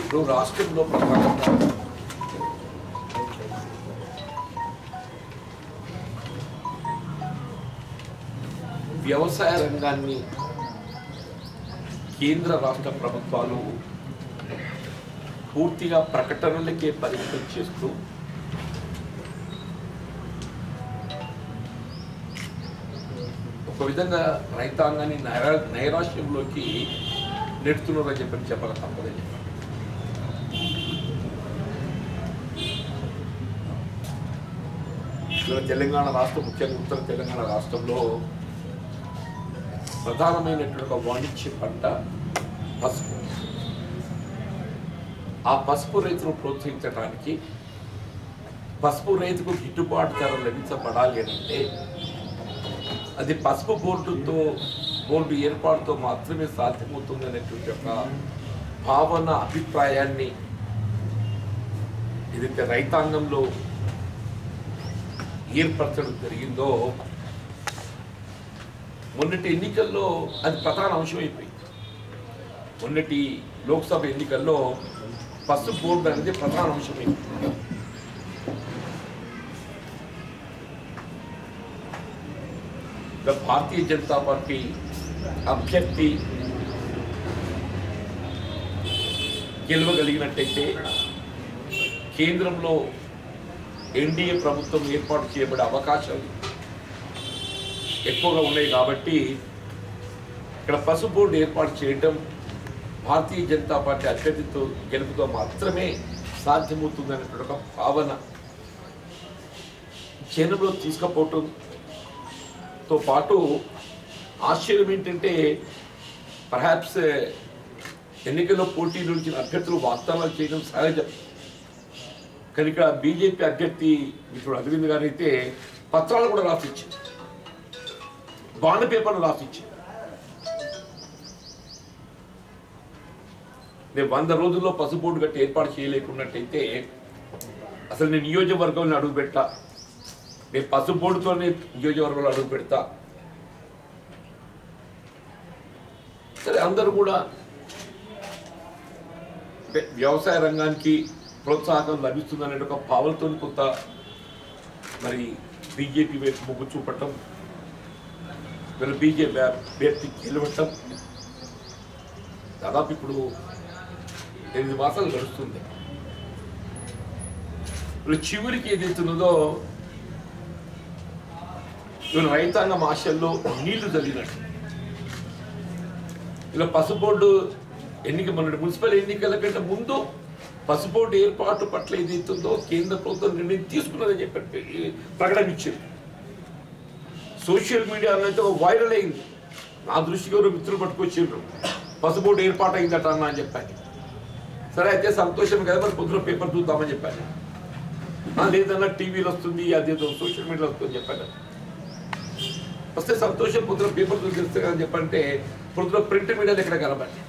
ఇప్పుడు రాష్ట్రంలో ప్రధానంగా వ్యవసాయ రంగాన్ని కేంద్ర రాష్ట్ర ప్రభుత్వాలు పూర్తిగా ప్రకటనలకే పరిమితం చేస్తూ ఒక విధంగా రైతాంగాన్ని నైరా నైరాశ్యంలోకి నెడుతున్నారని చెప్పని చెప్పక తప్పదని చెప్పాలి ఇవాళ తెలంగాణ రాష్ట్రం ముఖ్యంగా ఉత్తర తెలంగాణ రాష్ట్రంలో ప్రధానమైనటువంటి ఒక వాణిజ్య పంట పసుపు ఆ పసుపు రైతును ప్రోత్సహించడానికి పసుపు రైతుకు గిట్టుబాటు ధర లభించబడాలి అని అంటే అది పసుపు బోర్డుతో బోర్డు ఏర్పాటుతో మాత్రమే సాధ్యమవుతుంది అనేటువంటి ఒక భావన అభిప్రాయాన్ని ఏదైతే రైతాంగంలో ఏర్పరచడం జరిగిందో మొన్నటి ఎన్నికల్లో అది ప్రధాన అంశం అయిపోయింది మొన్నటి లోక్సభ ఎన్నికల్లో పసుపు బోర్డు అనేది ప్రధాన అంశమైంది ఇక భారతీయ జనతా పార్టీ అభ్యర్థి గెలవగలిగినట్టయితే కేంద్రంలో ఎన్డీఏ ప్రభుత్వం ఏర్పాటు చేయబడే అవకాశాలు ఎక్కువగా ఉన్నాయి కాబట్టి ఇక్కడ పసుపు బోర్డు ఏర్పాటు చేయడం భారతీయ జనతా పార్టీ అభ్యర్థితో గెలుపుతో మాత్రమే సాధ్యమవుతుంది అనేటువంటి ఒక భావన జనంలో తీసుకుపోవటంతో పాటు ఆశ్చర్యం ఏంటంటే పర్హాప్స్ ఎన్నికల్లో పోటీ నుంచి అభ్యర్థులు వాగ్దానాలు చేయడం సహజం కానీ ఇక్కడ బీజేపీ అభ్యర్థి ఇప్పుడు అరవింద్ గారు అయితే పత్రాలు కూడా రాసిచ్చారు బాండ్ పేపర్లు రాసిచ్చారు నేను వంద రోజుల్లో పసుపోటు గట్టి ఏర్పాటు చేయలేకున్నట్టయితే అసలు నేను నియోజకవర్గంలో అడుగు పెట్టా నేను పసుపోటుతోనే నియోజకవర్గంలో అడుగు పెడతా సరే అందరూ కూడా అంటే వ్యవసాయ రంగానికి ప్రోత్సాహం లభిస్తుందనే ఒక భావనతో కొంత మరి బీజేపీ వైపు మొగ్గు చూపటం వీళ్ళు బీజేపీ అభ్యర్థి గెలవటం దాదాపు ఇప్పుడు ఎనిమిది మాసాలు గడుస్తుంది ఇప్పుడు చివరికి ఏదైతున్నదో వీళ్ళ రైతాంగం ఆశల్లో నీళ్లు చల్లినట్టు ఇలా పసుబోర్డు ఎన్నిక మన మున్సిపల్ ఎన్నికల కంటే ముందు పసుబోర్డు ఏర్పాటు పట్ల ఏదైతుందో కేంద్ర ప్రభుత్వం నిర్ణయం తీసుకున్నదని చెప్పి ప్రకటన ఇచ్చింది సోషల్ మీడియాలో అయితే ఒక వైరల్ అయింది నా దృష్టికి ఎవరు మిత్రులు పట్టుకొచ్చిండ్రు పసుబోర్డు ఏర్పాటు అయిందట అన్న అని చెప్పాను సరే అయితే సంతోషం కదా మరి పొద్దున పేపర్ చూద్దామని చెప్పాను "ఆ, లేదన్నా టీవీలో వస్తుంది అదేదో సోషల్ మీడియాలో వస్తుంది చెప్పాను వస్తే సంతోషం పొద్దున పేపర్ చూసి తెలుస్తే కదా చెప్పంటే పొద్దున ప్రింట్ మీడియాలో ఎక్కడ కనబడి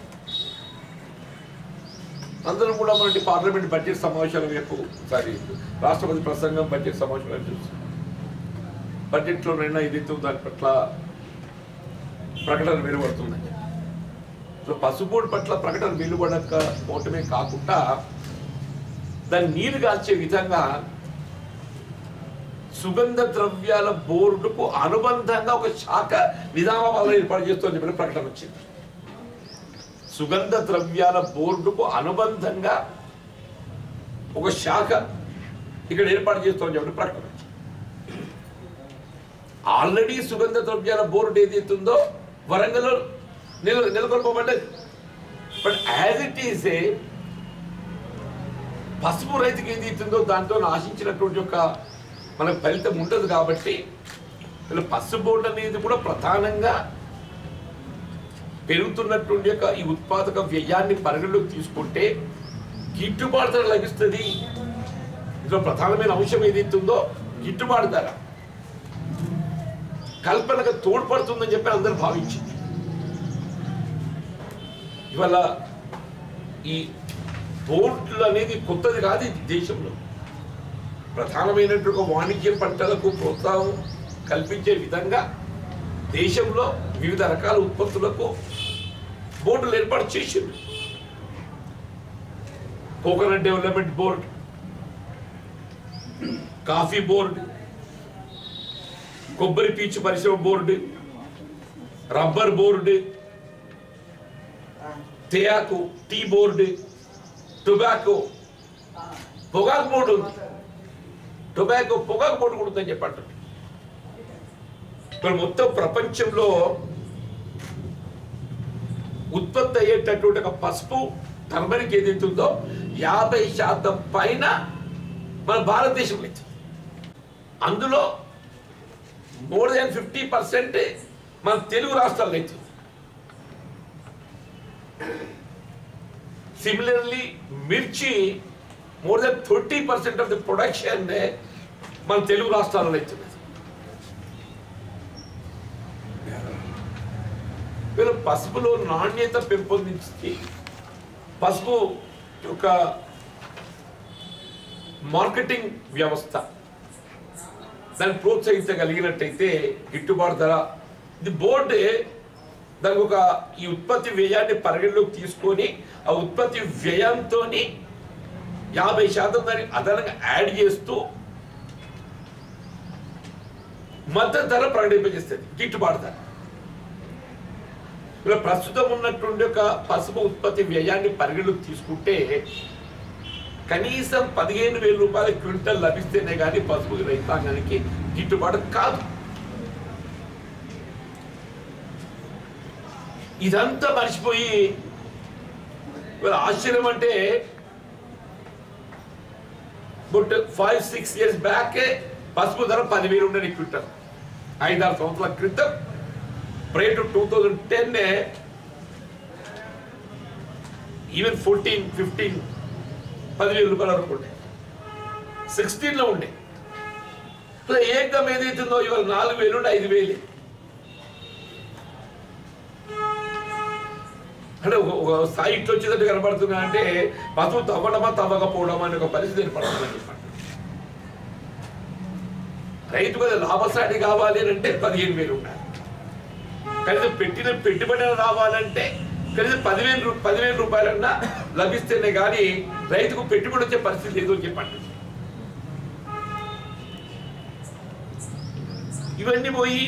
అందరం కూడా మన పార్లమెంట్ బడ్జెట్ సమావేశాల వైపు సారీ రాష్ట్రపతి ప్రసంగం బడ్జెట్ సమావేశం వైపు చూస్తాం బడ్జెట్లో నిన్న ఏదైతే ఉందో దాని పట్ల ప్రకటన వెలువడుతుందని సో పసుబోర్డు పట్ల ప్రకటన వెలువడక పోవటమే కాకుండా దాన్ని నీరు కాల్చే విధంగా సుగంధ ద్రవ్యాల బోర్డుకు అనుబంధంగా ఒక శాఖ నిజామాబాద్లో ఏర్పాటు చేస్తూ చెప్పిన ప్రకటన వచ్చింది సుగంధ ద్రవ్యాల బోర్డుకు అనుబంధంగా ఒక శాఖ ఇక్కడ ఏర్పాటు చేస్తామని చెప్పిన ప్రకటన వచ్చింది ఆల్రెడీ సుగంధ ద్రవ్యాల బోర్డు ఏదైతే ఉందో వరంగల్లో నిల నెలకొల్పబడ్డది but as it is a పసుపు రైతుకి ఏది ఇస్తుందో దాంతో ఆశించినటువంటి ఒక మనకు ఫలితం ఉండదు కాబట్టి వీళ్ళు పసుపు బోర్డు అనేది కూడా ప్రధానంగా పెరుగుతున్నటువంటి యొక్క ఈ ఉత్పాదక వ్యయాన్ని పరిగణలోకి తీసుకుంటే గిట్టుబాటు ధర లభిస్తుంది ఇందులో ప్రధానమైన అంశం ఏదైతే ఉందో గిట్టుబాటు ధర కల్పనకు తోడ్పడుతుందని చెప్పి అందరూ భావించింది ఇవాళ ఈ బోర్డులు అనేది కొత్తది కాదు ఇది దేశంలో ప్రధానమైనటువంటి ఒక వాణిజ్య పంటలకు ప్రోత్సాహం కల్పించే విధంగా దేశంలో వివిధ రకాల ఉత్పత్తులకు బోర్డులు ఏర్పాటు చేసింది coconut development board coffee board కొబ్బరి పీచు పరిశ్రమ బోర్డు రబ్బర్ బోర్డు తేయాకు టీ బోర్డు టొబాకో పొగాకు బోర్డు ఉంది టొబాకో పొగాకు బోర్డు కూడా ఉందని చెప్పండి మరి మొత్తం ప్రపంచంలో ఉత్పత్తి అయ్యేటటువంటి ఒక పసుపు టర్మరిక్ ఏదైతే ఉందో యాభై శాతం పైన మన భారతదేశంలో అయితే అందులో మోర్ దాన్ ఫిఫ్టీ పర్సెంట్ మన తెలుగు రాష్ట్రాల్లో అయితే similarly mirchi more than thirty percent of the production మన తెలుగు రాష్ట్రాల్లో అవుతున్నది వీళ్ళు పసుపులో నాణ్యత పెంపొందించి పసుపు యొక్క మార్కెటింగ్ వ్యవస్థ దాన్ని ప్రోత్సహించగలిగినట్టయితే గిట్టుబాటు ధర ఇది బోర్డు దానికి ఒక ఈ ఉత్పత్తి వ్యయాన్ని పరిగణలోకి తీసుకొని ఆ ఉత్పత్తి వ్యయంతో యాభై శాతం దాన్ని అదనంగా యాడ్ చేస్తూ మద్దతు ధర ప్రకటింపజేస్తుంది గిట్టుబాటు ధర ఇలా ప్రస్తుతం ఉన్నటువంటి ఒక పసుపు ఉత్పత్తి వ్యయాన్ని పరిగణలోకి తీసుకుంటే కనీసం పదిహేను వేల రూపాయల క్వింటల్ లభిస్తేనే కానీ పసుపు రైతాంగానికి గిట్టుబాటు కాదు ఇదంతా మర్చిపోయి ఇవాళ ఆశ్చర్యం అంటే but five six years back పసుపు ధర పదివేలు ఉండని క్వింటల్ ఐదారు సంవత్సరాల క్రితం prior to two thousand ten even fourteen fifteen పదివేల రూపాయల వరకు ఉండే సిక్స్టీన్లో ఉండే సో ఏకదం ఏదైతుందో ఇవాళ నాలుగు వేలు ఉండే ఐదు వేలు అంటే ఒక ఒక స్థాయి ఇట్లా వచ్చేటట్టు కనబడుతున్నా అంటే పసుపు తవ్వడమా తవ్వకపోవడమా అనే ఒక పరిస్థితి ఏర్పడుతుందని చెప్పండి రైతు కదా లాభసాటి కావాలి అని అంటే పదిహేను వేలు ఉండాలి కనీసం పెట్టిన పెట్టుబడి రావాలంటే కనీసం పదివేలు రూ- పదివేల రూపాయలన్నా లభిస్తేనే కానీ రైతుకు పెట్టుబడి వచ్చే పరిస్థితి లేదు అని చెప్పండి ఇవన్నీ పోయి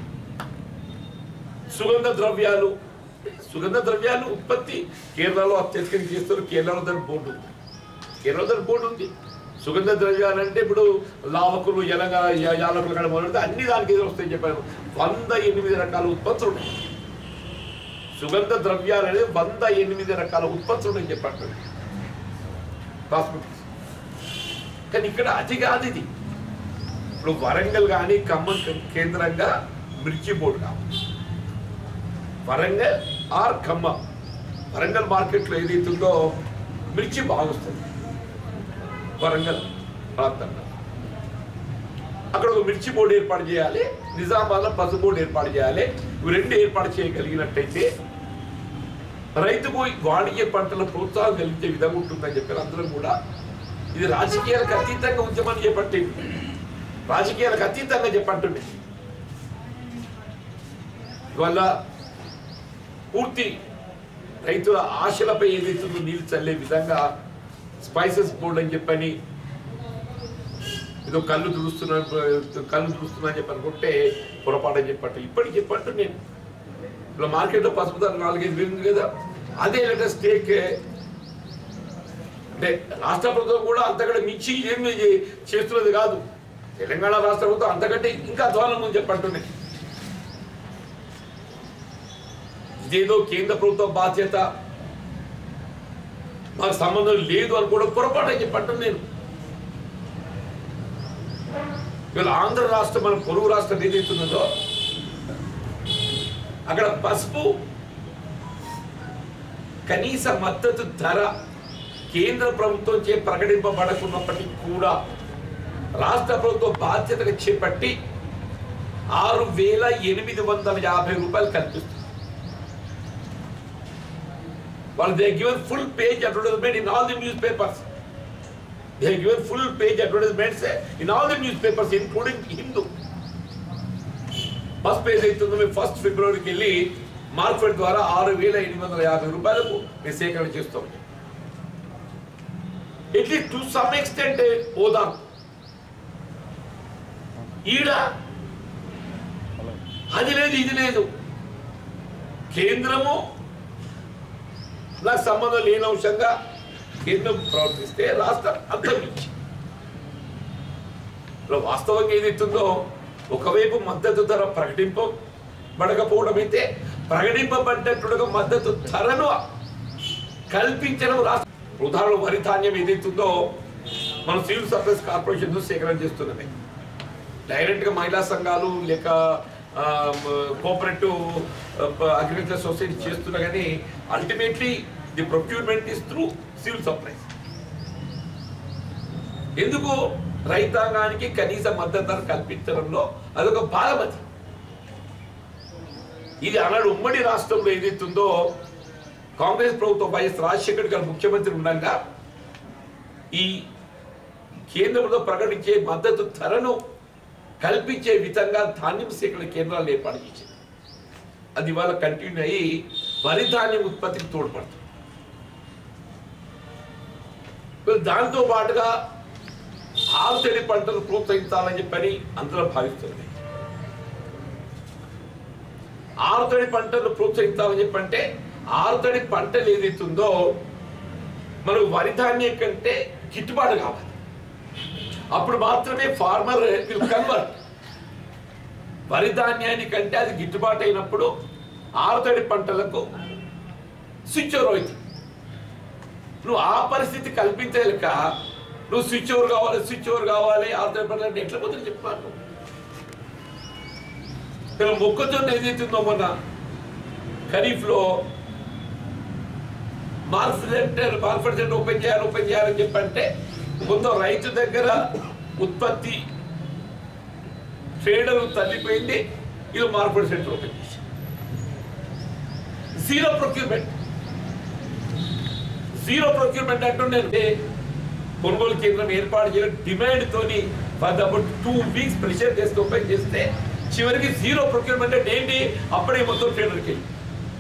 సుగంధ ద్రవ్యాలు సుగంధ ద్రవ్యాలు ఉత్పత్తి కేరళలో అత్యధికంగా చేస్తారు కేరళలో దాని బోర్డు ఉంది కేరళలో దాని బోర్డు ఉంది సుగంధ ద్రవ్యాలు అంటే ఇప్పుడు లావకులు ఎలగ యా- యాలకులు కూడా మొదలెడితే అన్ని దానికి ఎదురు వస్తాయని చెప్పారు వంద ఎనిమిది రకాల ఉత్పత్తులు ఉన్నాయి సుగంధ ద్రవ్యాలు అనేది వంద ఎనిమిది రకాల ఉత్పత్తులు ఉన్నాయని చెప్పారు కాస్మెటిక్స్ కానీ ఇక్కడ అది కాదు ఇది ఇప్పుడు వరంగల్ కానీ ఖమ్మం కేంద్రంగా మిర్చి బోర్డు కావాలి వరంగల్ ఆర్ ఖమ్మం వరంగల్ మార్కెట్లో ఏదైతుందో మిర్చి బాగొస్తుంది వరంగల్ ప్రాంతంలో అక్కడ ఒక మిర్చి బోర్డు ఏర్పాటు చేయాలి నిజామాబాద్లో పసుపు బోర్డు ఏర్పాటు చేయాలి ఇవి రెండు ఏర్పాటు చేయగలిగినట్టయితే రైతుకు వాణిజ్య పంటల ప్రోత్సాహం కలిగించే విధంగా ఉంటుందని చెప్పారు అందరం కూడా ఇది రాజకీయాలకు అతీతంగా ఉంచమని చెప్పట్లేదు రాజకీయాలకు అతీతంగా చెప్పంటుంది ఇవల్ల పూర్తి రైతుల ఆశలపై ఏదైతుందో నీళ్ళు చల్లే విధంగా స్పైసెస్ బోర్డు అని చెప్పని ఏదో కళ్ళు తుడుస్తున్నా కళ్ళు తుడుస్తున్నా అని చెప్పి అనుకుంటే పొరపాటు అని చెప్పట్టు ఇప్పటికి చెప్పట్టు నేను ఇలా మార్కెట్లో పసుపు ధర నాలుగైదు వేలు ఉంది కదా అదే లేక స్టేక్ అంటే రాష్ట్ర ప్రభుత్వం కూడా అంతకంటే మించి ఏమి చే- చేస్తున్నది కాదు తెలంగాణ రాష్ట్ర ప్రభుత్వం అంతకంటే ఇంకా అధ్వానం ఉంది చెప్పంటున్నాయి ఇదేదో కేంద్ర ప్రభుత్వ బాధ్యత మాకు సంబంధం లేదు అని కూడా పొరపాటు అని చెప్పంటాను నేను వీళ్ళు ఆంధ్ర రాష్ట్రం మన పొరుగు రాష్ట్రం ఏదైతున్నదో అక్కడ పసుపు కనీస మద్దతు ధర కేంద్ర ప్రభుత్వం చే ప్రకటింపబడకున్నప్పటికీ కూడా రాష్ట్ర ప్రభుత్వం బాధ్యతగా చేపట్టి ఆరు వేల ఎనిమిది వందల యాభై రూపాయలు కల్పిస్తుంది వాళ్ళు they given full page advertisement in all the news papers they given full page advertisements in all the news papers including Hindu first page అవుతుందో మేము ఫస్ట్ ఫిబ్రవరికి వెళ్ళి మార్కెట్ ద్వారా ఆరు వేల ఎనిమిది వందల యాభై రూపాయలకు మేము సేకరణ చేస్తాం ఎట్లీస్ట్ టు సమ్ ఎక్స్టెంట్ ఓదాం ఈడ అది లేదు ఇది లేదు కేంద్రము నాకు సంబంధం లేని అంశంగా కేంద్రం ప్రవర్తిస్తే రాష్ట్రం అంతరించి ఇప్పుడు వాస్తవంగా ఏదైతుందో ఒకవైపు మద్దతు ధర ప్రకటింపబడకపోవడం అయితే ప్రకటింపబడ్డట్టుగా మద్దతు ధరను కల్పించడం రాష్ట్ర ఉదాహరణ వరి ధాన్యం ఏదైతుందో మనం సివిల్ సప్లైస్ కార్పొరేషన్ సేకరణ చేస్తున్నది డైరెక్ట్గా మహిళా సంఘాలు లేక కోఆపరేటివ్ అగ్రికల్చర్ సొసైటీ చేస్తున్నా కానీ ultimately the procurement is through civil supplies ఎందుకు రైతాంగానికి కనీస మద్దతు ధర కల్పించడంలో అదొక భాగం అది ఇది ఆనాడు ఉమ్మడి రాష్ట్రంలో ఏదైతుందో కాంగ్రెస్ ప్రభుత్వం వైఎస్ రాజశేఖర్ గారు ముఖ్యమంత్రి ఉండగా ఈ కేంద్రంలో ప్రకటించే మద్దతు ధరను కల్పించే విధంగా ధాన్యం సేకరణ కేంద్రాలు ఏర్పాటు చేసింది అది ఇవాళ కంటిన్యూ అయ్యి వరి ధాన్యం ఉత్పత్తికి తోడ్పడుతుంది మరి దాంతో పాటుగా ఆరుతడి పంటలు ప్రోత్సహించాలని చెప్పని అందరూ భావిస్తుంది ఆరుతడి పంటలు ప్రోత్సహించాలని చెప్పంటే ఆరుతడి పంటలు ఏదైతుందో మనకు వరి ధాన్యం కంటే గిట్టుబాటు కావాలి అప్పుడు మాత్రమే ఫార్మర్ విల్ కన్వర్ట్ వరి ధాన్యానికంటే అది గిట్టుబాటు అయినప్పుడు ఆరుతడి పంటలకు స్విచ్ ఓవర్ అవుతుంది నువ్వు ఆ పరిస్థితి కల్పించలేక నువ్వు స్విచ్ ఓవర్ కావాలి స్విచ్ ఓవర్ కావాలి ఆరుతడి పంటలు అంటే ఎట్లా పోతుంది చెప్పాను ఇక్కడ మొక్కజొన్న ఏదైతుందో మొన్న ఖరీఫ్లో marks centre market centre open చేయాలి ఓపెన్ చేయాలని చెప్పంటే మొత్తం రైతు దగ్గర ఉత్పత్తి ట్రేడర్ తల్లిపోయింది ఇది మార్కెట్ సెంటర్ ఓపెన్ చేసి జీరో ప్రొక్యూర్మెంట్ జీరో ప్రొక్యూర్మెంట్ అంటుండే కొనుగోలు కేంద్రం ఏర్పాటు చేయడం డిమాండ్ తోని for about two weeks pressure చేస్తే ఓపెన్ చేస్తే చివరికి జీరో ప్రొక్యూర్మెంట్ అంటే ఏంటి అప్పుడే మొత్తం ట్రేడర్కి వెళ్ళి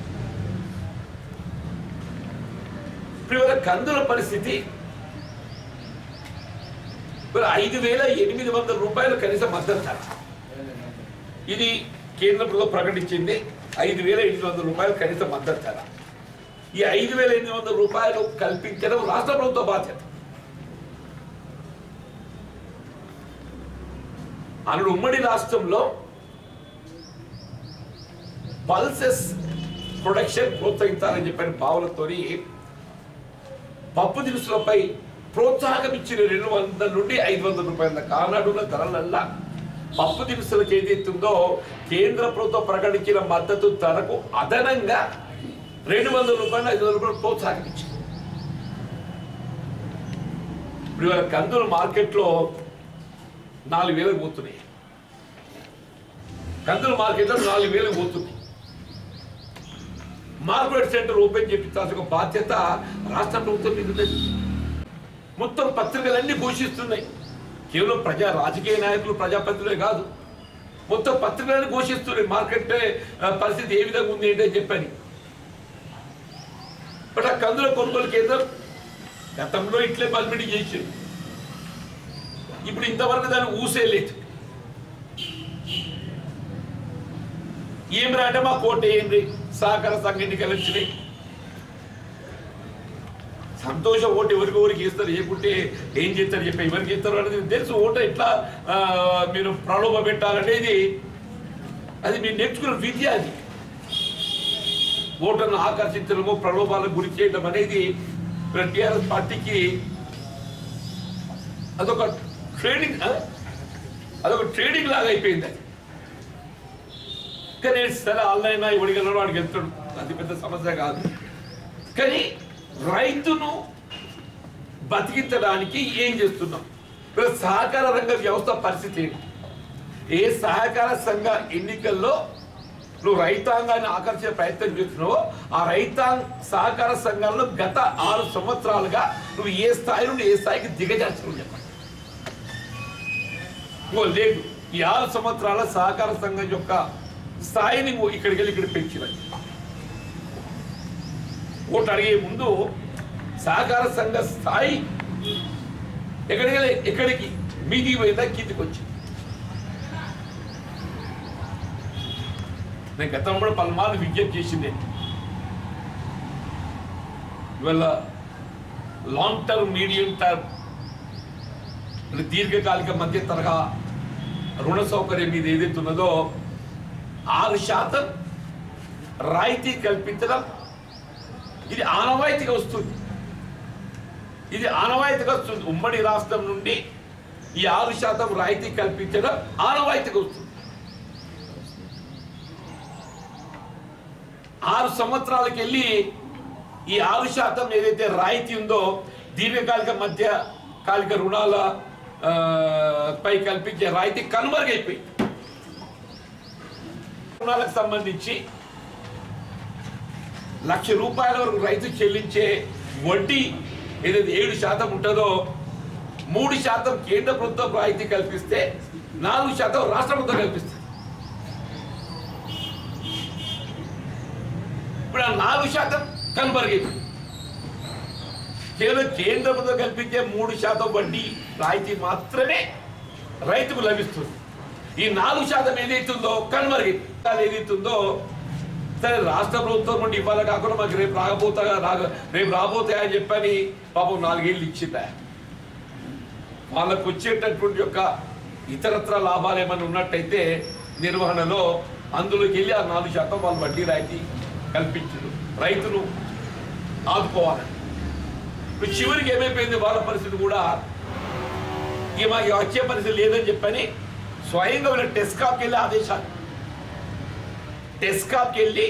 ఇప్పుడు ఇవాళ కందుల పరిస్థితి ఇవాళ ఐదు వేల ఎనిమిది వందల రూపాయలు కనీస మద్దతు ధర ఇది కేంద్ర ప్రభుత్వం ప్రకటించింది ఐదు వేల ఎనిమిది వందల రూపాయలు కనీస మద్దతు ధర ఈ ఐదు వేల ఎనిమిది వందల రూపాయలు కల్పించడం రాష్ట్ర ప్రభుత్వ బాధ్యత అన్నాడు ఉమ్మడి రాష్ట్రంలో పల్సెస్ ప్రొడక్షన్ ప్రోత్సహించాలని చెప్పిన భావనతోని పప్పు దినుసులపై ప్రోత్సాహం ఇచ్చిన రెండు వందల నుండి ఐదు వందల రూపాయల దాకా ఆనాడున్న ధరలల్లా పప్పు దినుసులకు ఏదైతుందో కేంద్ర ప్రభుత్వం ప్రకటించిన మద్దతు ధరకు అదనంగా రెండు వందల రూపాయలు ఐదు వందల రూపాయలు ప్రోత్సాహం ఇచ్చింది ఇప్పుడు ఇవాళ కందుల మార్కెట్లో నాలుగు వేలకు పోతున్నాయి కందుల మార్కెట్లో నాలుగు వేలకు పోతుంది మార్కెట్ సెంటర్ ఓపెన్ చేపించాల్సిన బాధ్యత రాష్ట్ర ప్రభుత్వం మీద ఉన్నది మొత్తం పత్రికలన్నీ ఘోషిస్తున్నాయి కేవలం ప్రజా రాజకీయ నాయకులు ప్రజాప్రతినిధులే కాదు మొత్తం పత్రికలన్నీ ఘోషిస్తున్నాయి మార్కెట్ ఆ, పరిస్థితి ఏ విధంగా ఉంది ఏంటి అని చెప్పని బట్ ఆ కందుల కొనుగోలు కేంద్రం గతంలో ఇట్లే పల్మిడి చేసింది ఇప్పుడు ఇంతవరకు దాన్ని ఊసే లేదు ఏం రాంటే మా కోట ఏంటి సహకార సంఘ ఎన్నికలు వచ్చినాయి సంతోషం ఓటు ఎవరికి ఎవరికి ఇస్తారు ఏకుంటే ఏం చేస్తారు చెప్పి ఎవరికి ఇస్తారు అనేది తెలుసు ఓటు ఎట్లా ఆ, మీరు ప్రలోభ పెట్టాలనేది అది మీరు నేర్చుకున్న విద్య అది ఓటర్ను ఆకర్షించడము ప్రలోభాలకు గురి చేయడం అనేది టిఆర్ఎస్ పార్టీకి అదొక ట్రేడింగ్ ఆ? అదొక ట్రేడింగ్ లాగా అయిపోయింది అది కానీ సరే ఆన్లైన్ ఇవ్వగలడు వాడికి వెళ్తాడు అది పెద్ద సమస్య కాదు కానీ రైతును బతికించడానికి ఏం చేస్తున్నాం ఇప్పుడు సహకార రంగ వ్యవస్థ పరిస్థితి ఏంటి ఏ సహకార సంఘ ఎన్నికల్లో నువ్వు రైతాంగాన్ని ఆకర్షించే ప్రయత్నం చేస్తున్నావో ఆ రైతాంగ సహకార సంఘాల్లో గత ఆరు సంవత్సరాలుగా నువ్వు ఏ స్థాయి నుండి ఏ స్థాయికి దిగజార్చుకుని చెప్పండి ఇంకో లేదు ఈ ఆరు సంవత్సరాల సహకార సంఘం యొక్క స్థాయిని నువ్వు ఇక్కడికి వెళ్ళి ఇక్కడ పెంచినది ఓటు అడిగే ముందు సహకార సంఘ స్థాయి ఎక్కడికి వెళ్ళి ఎక్కడికి మీదికి పోయిందా కిందికి వచ్చింది నేను గతంలో కూడా పలుమార్లు విజ్ఞప్తి చేసిందే ఇవాళ లాంగ్ టర్మ్ మీడియం టర్మ్ అంటే దీర్ఘకాలిక మధ్య తరహా రుణ సౌకర్యం మీద ఏదైతే ఉన్నదో ఆరు శాతం రాయితీ కల్పించడం ఇది ఆనవాయితీగా వస్తుంది ఇది ఆనవాయితీగా వస్తుంది ఉమ్మడి రాష్ట్రం నుండి ఈ ఆరు శాతం రాయితీ కల్పించడం ఆనవాయితీగా వస్తుంది ఆరు సంవత్సరాలకు వెళ్ళి ఈ ఆరు శాతం ఏదైతే రాయితీ ఉందో దీర్ఘకాలిక మధ్య కాలిక రుణాల ఆ, పై కల్పించే రాయితీ కనుమరుగైపోయింది రుణాలకు సంబంధించి లక్ష రూపాయల వరకు రైతు చెల్లించే వడ్డీ ఏదైతే ఏడు శాతం ఉంటుందో మూడు శాతం కేంద్ర ప్రభుత్వం రాయితీ కల్పిస్తే నాలుగు శాతం రాష్ట్ర ప్రభుత్వం కల్పిస్తుంది ఇప్పుడు ఆ నాలుగు శాతం కనుమరుగైపోయింది కేవలం కేంద్ర ప్రభుత్వం కల్పించే మూడు శాతం వడ్డీ రాయితీ మాత్రమే రైతుకు లభిస్తుంది ఈ నాలుగు శాతం ఏదైతుందో కనుమరుగైపోయింది ఏదైతుందో సరే రాష్ట్ర ప్రభుత్వం నుండి ఇవ్వాలి కాకుండా మాకు రేపు రాకపోతా రాగ రేపు రాబోతాయని చెప్పని పాపం నాలుగేళ్ళు ఇచ్చిందా వాళ్ళకు వచ్చేటటువంటి యొక్క ఇతరత్ర లాభాలు ఏమైనా ఉన్నట్టయితే నిర్వహణలో అందులోకి వెళ్ళి ఆ నాలుగు శాతం వాళ్ళు వడ్డీ రాయితీ కల్పించరు రైతును ఆదుకోవాలి ఇప్పుడు చివరికి ఏమైపోయింది వాళ్ళ పరిస్థితి కూడా ఇక మాకు వచ్చే పరిస్థితి లేదని చెప్పని స్వయంగా వీళ్ళ టెస్కాప్కి వెళ్ళి ఆదేశాలు టెస్కాప్కి వెళ్ళి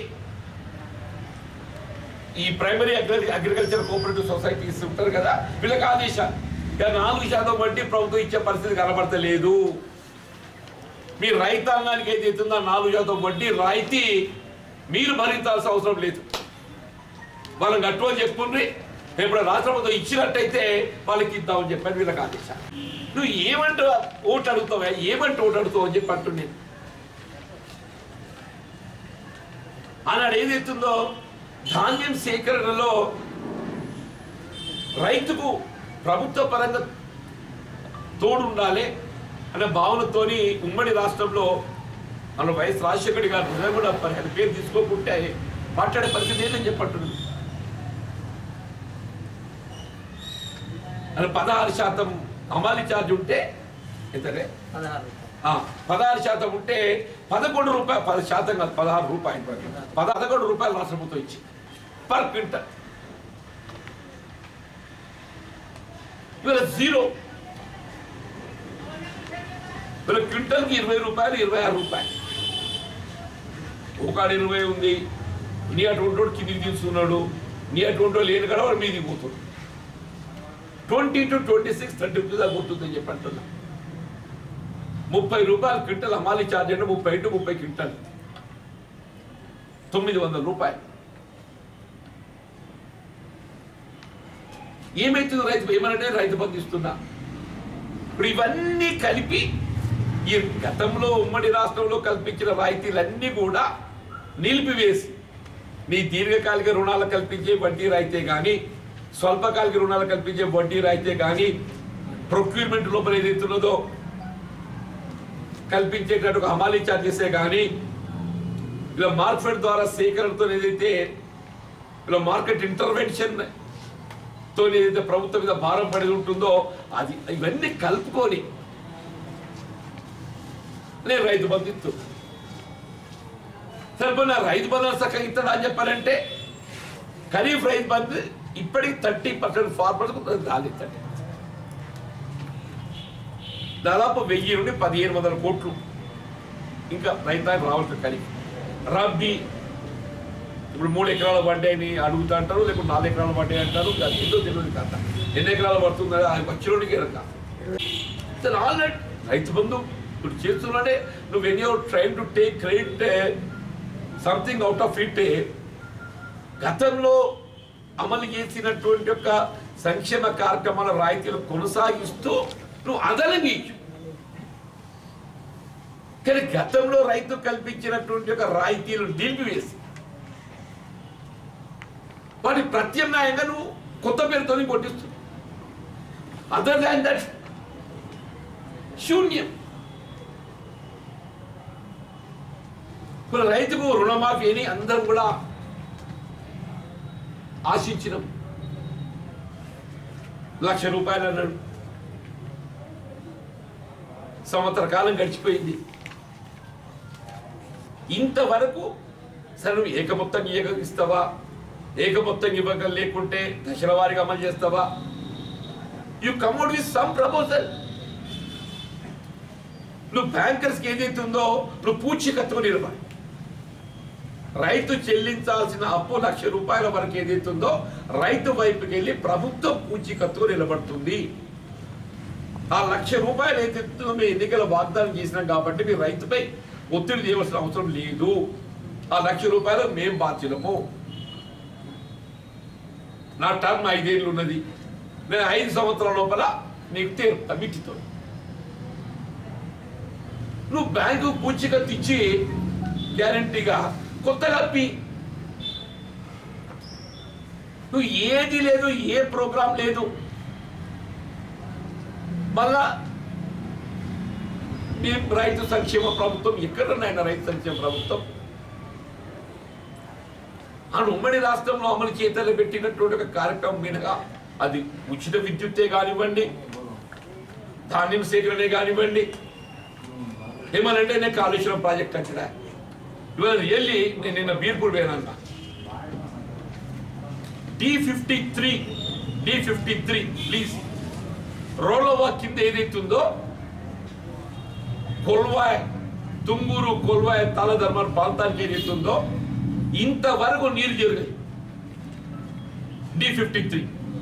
ఈ primary agri agriculture cooperative societies ఉంటారు కదా వీళ్ళకి ఆదేశాలు ఇక నాలుగు శాతం వడ్డీ ప్రభుత్వం ఇచ్చే పరిస్థితి కనబడతలేదు మీ రైతాంగానికి ఏది అవుతుందో నాలుగు శాతం వడ్డీ రాయితీ మీరు భరించాల్సిన అవసరం లేదు వాళ్ళని గట్టువని చెప్పుండ్రి ఇప్పుడు రాష్ట్ర ప్రభుత్వం ఇచ్చినట్టయితే వాళ్ళకి ఇద్దామని చెప్పాను వీళ్ళకి ఆదేశాలు నువ్వు ఏమంటూ ఓటు అడుగుతావా ఏమంటూ ఓటు అడుగుతావు అని చెప్పి అంటున్నాను ఆనాడు ఏదైతుందో ధాన్యం సేకరణలో రైతుకు ప్రభుత్వ పరంగా తోడు ఉండాలి అనే భావనతోని ఉమ్మడి రాష్ట్రంలో మన వైఎస్ రాజశేఖర్ గారు నిజంగా కూడా మరి ఆయన పేరు తీసుకోకుంటే మాట్లాడే పరిస్థితి ఏంటని చెప్పట్టున్నది అని పదహారు శాతం అమాలి ఛార్జ్ ఉంటే ఎంతనే పదహారు ఆ, పదహారు శాతం ఉంటే పదకొండు రూపాయలు పది శాతం కాదు పదహారు రూపాయలు పద- పదకొండు రూపాయలు రాష్ట్ర ప్రభుత్వం ఇచ్చింది పర్ క్వింటల్ ఇవాళ జీరో ఇవాళ క్వింటల్కి ఇరవై రూపాయలు ఇరవై ఆరు రూపాయలు ఒకడు ఇరవై ఉంది నీ అటువంటి వాడు కిందికి తీసుకున్నాడు నీ అటువంటి వాడు లేని కదా వాడు మీదికి పోతుంది twenty two twenty six thirty rupees దాకా పోతుందని చెప్పి అంటున్నా ముప్పై రూపాయలు క్వింటల్ అమ్మాలి ఛార్జ్ అంటే ముప్పై టు ముప్పై క్వింటల్ తొమ్మిది వందల రూపాయలు ఏమైతుంది రైతు ఏమనంటే రైతు బంధు ఇస్తున్నా ఇప్పుడు ఇవన్నీ కలిపి ఈ గతంలో ఉమ్మడి రాష్ట్రంలో కల్పించిన రాయితీలన్నీ కూడా నిలిపివేసి నీ దీర్ఘకాలిక రుణాలు కల్పించే వడ్డీ రాయితే కానీ స్వల్పకాలిక రుణాలు కల్పించే వడ్డీ రాయితే కానీ ప్రొక్యూర్మెంట్ లోపల ఏదైతే ఉన్నదో కల్పించేటట్టు హమాలీ ఛార్జెసే కానీ ఇలా మార్కెట్ ద్వారా సేకరణతో ఏదైతే ఇలా మార్కెట్ ఇంటర్వెన్షన్ తో ఏదైతే ప్రభుత్వం మీద భారం పడి ఉంటుందో అది ఇవన్నీ కలుపుకొని నేను రైతు బంధు ఇస్తూ సరిపోయిన రైతు బంధు చక్కగా ఇస్తాడా అని చెప్పారంటే ఖరీఫ్ రైతు బంధు ఇప్పటికి థర్టీ పర్సెంట్ ఫార్మర్స్ రాలేదండి దాదాపు వెయ్యి నుండి పదిహేను వందల కోట్లు ఇంకా రైతానికి రావాల్సిన ఖరీఫ్ రబ్బీ ఇప్పుడు మూడు ఎకరాల పడ్డాయని అడుగుతా అంటారు లేకపోతే నాలుగు ఎకరాల పడ్డాయి అంటారు అది ఏదో తెలియదు కథ ఎన్ని ఎకరాలు పడుతుంది అది వచ్చినోడికి ఎరక ఆల్రెడీ రైతు బంధు ఇప్పుడు చేస్తున్నాడే నువ్వు when you're trying to take credit something out of it గతంలో అమలు చేసినటువంటి యొక్క సంక్షేమ కార్యక్రమాల రాయితీలు కొనసాగిస్తూ నువ్వు అదనంగా ఇచ్చు కానీ గతంలో రైతు కల్పించినటువంటి ఒక రాయితీలు నిలిపివేసి వాటి ప్రత్యామ్నాయంగా నువ్వు కొత్త పేరుతో కొట్టిస్తున్నావు అదర్ దాన్ దట్ శూన్యం ఇప్పుడు రైతుకు రుణమాఫీ అని అందరం కూడా ఆశించినాం లక్ష రూపాయలు అన్నాడు సంవత్సర కాలం గడిచిపోయింది ఇంతవరకు సరే నువ్వు ఏకమొత్తం ఇయ్యగ ఇస్తావా ఏకమొత్తం ఇవ్వగ లేకుంటే దశల వారీగా అమలు చేస్తావా you come out with some proposal నువ్వు బ్యాంకర్స్కి ఏదైతే ఉందో నువ్వు పూచీకత్తుకు నిలబడి రైతు చెల్లించాల్సిన అప్పు లక్ష రూపాయల వరకు ఏదైతే ఉందో రైతు వైపుకి వెళ్ళి ప్రభుత్వం పూచీకత్తుకు నిలబడుతుంది ఆ లక్ష రూపాయలు ఏదైతే ఉందో మీ ఎన్నికల వాగ్దానం చేసినాం కాబట్టి మీ రైతుపై ఒత్తిడి చేయవలసిన అవసరం లేదు ఆ లక్ష రూపాయలు మేం బాధ్యులము నా టర్మ్ ఐదేళ్ళు ఉన్నది నేను ఐదు సంవత్సరాల లోపల నీకు తీరుతా మిట్టితో నువ్వు బ్యాంకు పూచికత్తు ఇచ్చి గ్యారంటీగా కొత్తగా అప్పి నువ్వు ఏది లేదు ఏ ప్రోగ్రాం లేదు మళ్ళా మేము రైతు సంక్షేమ ప్రభుత్వం ఎక్కడనైనా రైతు సంక్షేమ ప్రభుత్వం ఆ ఉమ్మడి రాష్ట్రంలో అమలు చేతలు పెట్టినటువంటి ఒక కార్యక్రమం మీదుగా అది ఉచిత విద్యుత్తే కానివ్వండి ధాన్యం సేకరణే కానివ్వండి ఏమనంటే నేను కాళేశ్వరం ప్రాజెక్ట్ అంటున్నా ఇవాళ రియల్లీ నేను నిన్న బీర్పూర్ పోయానన్నా D fifty three D fifty three please రోలోవా కింద ఏదైతుందో కొల్వాయ్ తుంగూరు కొల్వాయ్ తలధర్మర్ ప్రాంతానికి ఏదైతుందో ఇంతవరకు నీరు జరిగాయి డి ఫిఫ్టీ త్రీ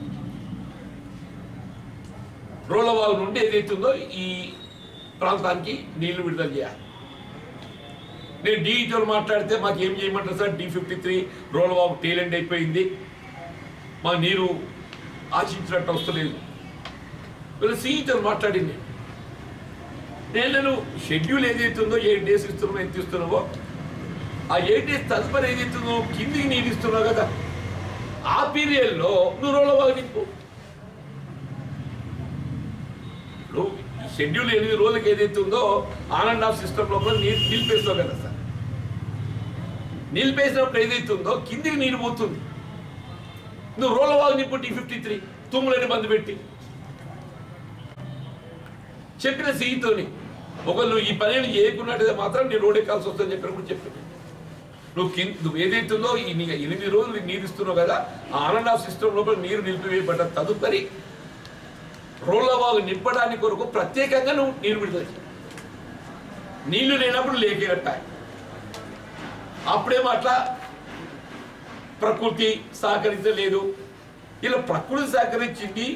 రోలవాల్ నుండి ఏదైతుందో ఈ ప్రాంతానికి నీళ్లు విడుదల చేయాలి నేను డీతో మాట్లాడితే మాకు ఏం చేయమంటారు సార్ డి ఫిఫ్టీ త్రీ రోలవాల్ టేలెంట్ అయిపోయింది మా నీరు ఆశించినట్టు వస్తలేదు వీళ్ళు సీఈతో మాట్లాడింది నేను నేను షెడ్యూల్ ఏదైతుందో ఎయిట్ డేస్ ఇస్తున్నావు ఎంత ఇస్తున్నావో ఆ ఎయిట్ డేస్ తదుపరి ఏదైతుందో కిందికి నీరు ఇస్తున్నావు కదా ఆ పీరియడ్లో నువ్వు రోలవాల్ నింపు ఇప్పుడు ఈ షెడ్యూల్ ఎనిమిది రోజులకి ఏదైతే ఉందో ఆన్ అండ్ ఆఫ్ సిస్టమ్ లోపల నీరు నిలిపేస్తావు కదా సార్ నిలిపేసినప్పుడు ఏదైతే ఉందో కిందికి నీరు పోతుంది నువ్వు రోలవాల్ నింపు టీ ఫిఫ్టీ త్రీ తుమ్ములని బంద్ పెట్టి చెప్పిన సీతోని ఒకళ్ళు ఈ పని చేయకున్నట్టుగా మాత్రం నీ రోడ్ ఎక్కాల్సి వస్తుందని చెప్పినప్పుడు చెప్పాను నువ్వు కింద నువ్వు ఏదైతుందో ఈ నీ ఎనిమిది రోజులు నీరు ఇస్తున్నావు కదా ఆ ఆన్ అండ్ ఆఫ్ సిస్టమ్ లోపల నీరు నిలిపివేయబడ్డ తదుపరి రోళ్ళవాగు నింపడానికి కొరకు ప్రత్యేకంగా నువ్వు నీరు విడుదల చేయాలి. నీళ్లు లేనప్పుడు లేకేట అప్పుడేమో అట్లా ప్రకృతి సహకరించలేదు ఇలా ప్రకృతి సహకరించింది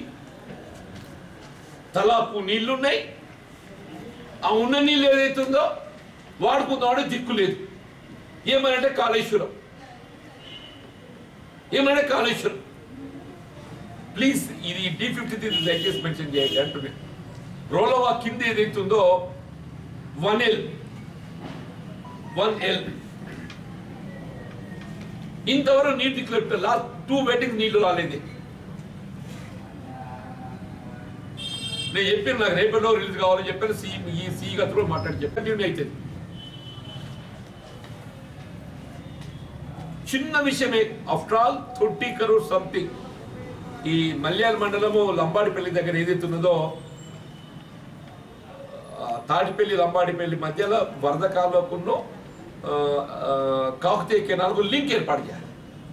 తలాపు నీళ్లున్నాయి ఆ ఉన్న నీళ్ళు ఏదైతుందో వాడుకుందామని దిక్కు లేదు ఏమనంటే కాళేశ్వరం ఏమనంటే కాళేశ్వరం ప్లీజ్ ఇది డి ఫిఫ్టీ త్రీ దయచేసి మెన్షన్ చేయండి అంటున్నాను రోలవా కింద ఏదైతుందో వన్ ఎల్ వన్ ఎల్ ఇంతవరకు నీరు దిక్కులు లాస్ట్ టూ వెడ్డింగ్ నీళ్లు రాలేదు నేను చెప్పాను నాకు రేపటిలో రిలీజ్ కావాలని చెప్పాను సి ఈ సి గతలో మాట్లాడి చెప్పాను కంటిన్యూ అవుతుంది చిన్న విషయమే after all thirty crore something ఈ మల్యాల మండలము లంబాడిపల్లి దగ్గర ఏదైతే ఉన్నదో ఆ, తాడిపల్లి లంబాడిపల్లి మధ్యలో వరద కాలువకును కాకుతే కెనాల్కు లింక్ ఏర్పాటు చేయాలి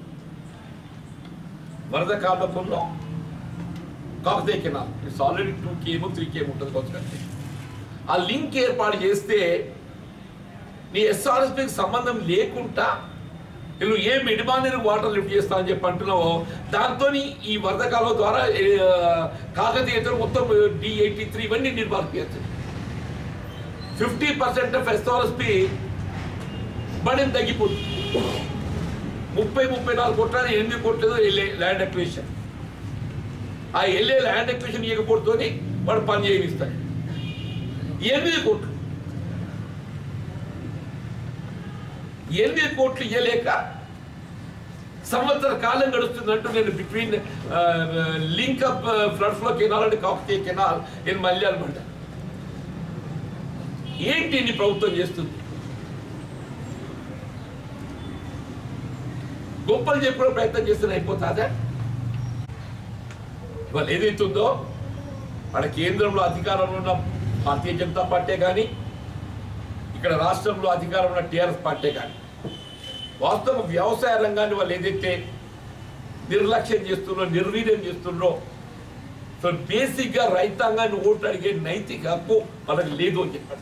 వరద కాలువకును కాకుతే canal it's already two came three came ఉంటుంది కొంచెం ఆ లింక్ ఏర్పాటు చేస్తే నీ ఎస్ఆర్ఎస్పికి సంబంధం లేకుండా నువ్వు ఏ మిడిమానేరు వాటర్ లిఫ్ట్ చేస్తా అని చెప్పి అంటున్నావో దాంతో ఈ వరద కాలువ ద్వారా కాకతీయతో మొత్తం డి ఎయిటీ త్రీ ఇవన్నీ నిర్మాణించచ్చు ఫిఫ్టీ పర్సెంట్ ఆఫ్ ఎస్ఆర్ఎస్పి బడిని తగ్గిపోతుంది ముప్పై ముప్పై నాలుగు కోట్ల ఎనిమిది కోట్లతో వెళ్ళే ల్యాండ్ అక్విజిషన్ ఆ వెళ్ళే ల్యాండ్ అక్విజిషన్ ఇవ్వకపోతే వాడు పని చేయనిస్తాడు ఎనిమిది కోట్లు ఎనిమిది కోట్లు ఇవ్వలేక సంవత్సర కాలం గడుస్తుందంటూ నేను between link up flood flow canal and Kakatiya canal నేను మల్యాలు పడ్డా ఏంటి ఇన్ని ప్రభుత్వం చేస్తుంది గొప్పలు చెప్పడం ప్రయత్నం చేస్తే అయిపోతుందా ఇవాళ ఏదైతుందో అక్కడ కేంద్రంలో అధికారంలో ఉన్న భారతీయ జనతా పార్టీ కానీ ఇక్కడ రాష్ట్రంలో అధికారంలో ఉన్న టీఆర్ఎస్ పార్టీ కానీ వాస్తవ వ్యవసాయ రంగాన్ని వాళ్ళు ఏదైతే నిర్లక్ష్యం చేస్తుండ్రో నిర్వీర్యం చేస్తుండ్రో సో బేసిక్గా రైతాంగాన్ని ఓటు అడిగే నైతిక హక్కు వాళ్ళకి లేదు అని చెప్పండి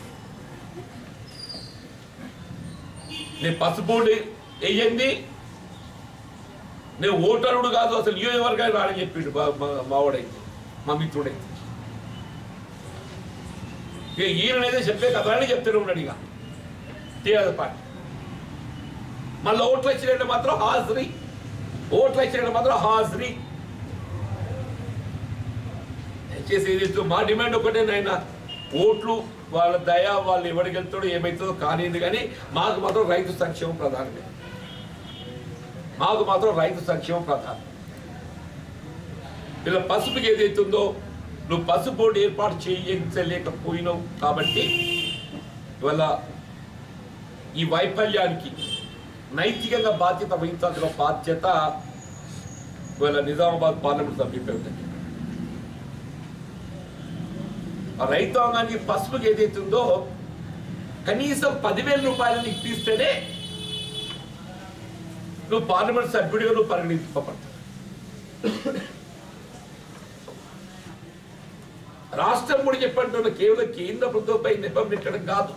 నేను పసుపోడు వేయండి నేను ఓటరుడు కాదు అసలు నియోజకవర్గానికి రాడని చెప్పిండు మా- మా- మావాడైతే మా మిత్రుడైతే ఇక ఈయనైతే చెప్పే కథలని చెప్తూనే ఉన్నాడు ఇక టీఆర్ఎస్ పార్టీ మళ్ళీ ఓట్లు వచ్చినట్టు మాత్రం హాజరీ ఓట్లు వచ్చినట్టు మాత్రం హాజరీ దయచేసి ఏదైతే మా డిమాండ్ ఒకటే నాయన ఓట్లు వాళ్ళ దయ వాళ్ళు ఎవరికి వెళ్తాడో ఏమవుతుందో కానిది కానీ మాకు మాత్రం రైతు సంక్షేమం ప్రధానమే మాకు మాత్రం రైతు సంక్షేమం ప్రధానం ఇలా పసుపుకి ఏదైతుందో నువ్వు పసుపు బోర్డు ఏర్పాటు చేయించలేకపోయినావు కాబట్టి ఇవాళ ఈ వైఫల్యానికి నైతికంగా బాధ్యత వహించాల్సిన బాధ్యత ఇవాళ నిజామాబాద్ పార్లమెంట్ సభ్యులపై ఉంది ఆ రైతాంగానికి పసుపుకి ఏదైతుందో కనీసం పదివేల రూపాయలను ఇప్పిస్తేనే నువ్వు పార్లమెంట్ సభ్యుడిగా నువ్వు పరిగణించబడతావు రాష్ట్రం కూడా చెప్పంటున్న కేవలం కేంద్ర ప్రభుత్వంపై నెపం పెట్టడం కాదు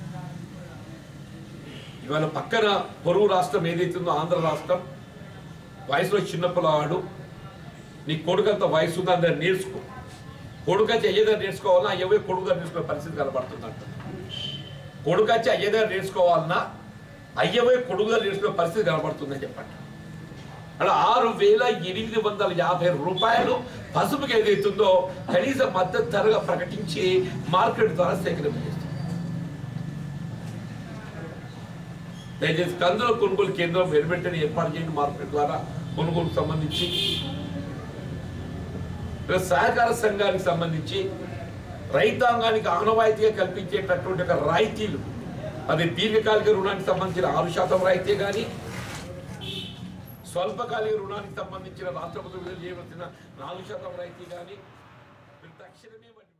ఇవాళ పక్కన పొరుగు రాష్ట్రం ఏదైతుందో ఆంధ్ర రాష్ట్రం వయసులో చిన్న పిల్లవాడు నీ కొడుకంత వయసు ఉందని దాన్ని నేర్చుకో కొడుకచ్చి అయ్యేదాన్ని నేర్చుకోవాలన్నా అయ్యవే కొడుకు దాన్ని నేర్చుకునే పరిస్థితి కనబడుతుందంట కొడుకచ్చి అయ్యేదాన్ని నేర్చుకోవాలన్నా అయ్యవే కొడుకు దాన్ని నేర్చుకునే పరిస్థితి కనబడుతుందని చెప్పండి అలా ఆరు వేల ఎనిమిది వందల యాభై రూపాయలు పసుపుకి ఏదైతుందో కనీస మద్దతు ధరగా ప్రకటించి మార్కెట్ ద్వారా సేకరణ చేస్తుంది దయచేసి కందుల కొనుగోలు కేంద్రం వెలువెంటనే ఏర్పాటు చేయండి మార్కెట్ ద్వారా కొనుగోలుకు సంబంధించి ఇలా సహకార సంఘానికి సంబంధించి రైతాంగానికి ఆనవాయితీగా కల్పించేటటువంటి ఒక రాయితీలు అది దీర్ఘకాలిక రుణానికి సంబంధించిన ఆరు శాతం రాయితీ కానీ స్వల్పకాలిక రుణానికి సంబంధించిన రాష్ట్ర ప్రభుత్వం విడుదల చేయవలసిన నాలుగు శాతం రాయితీ కానీ మీరు తక్షణమే వాటిని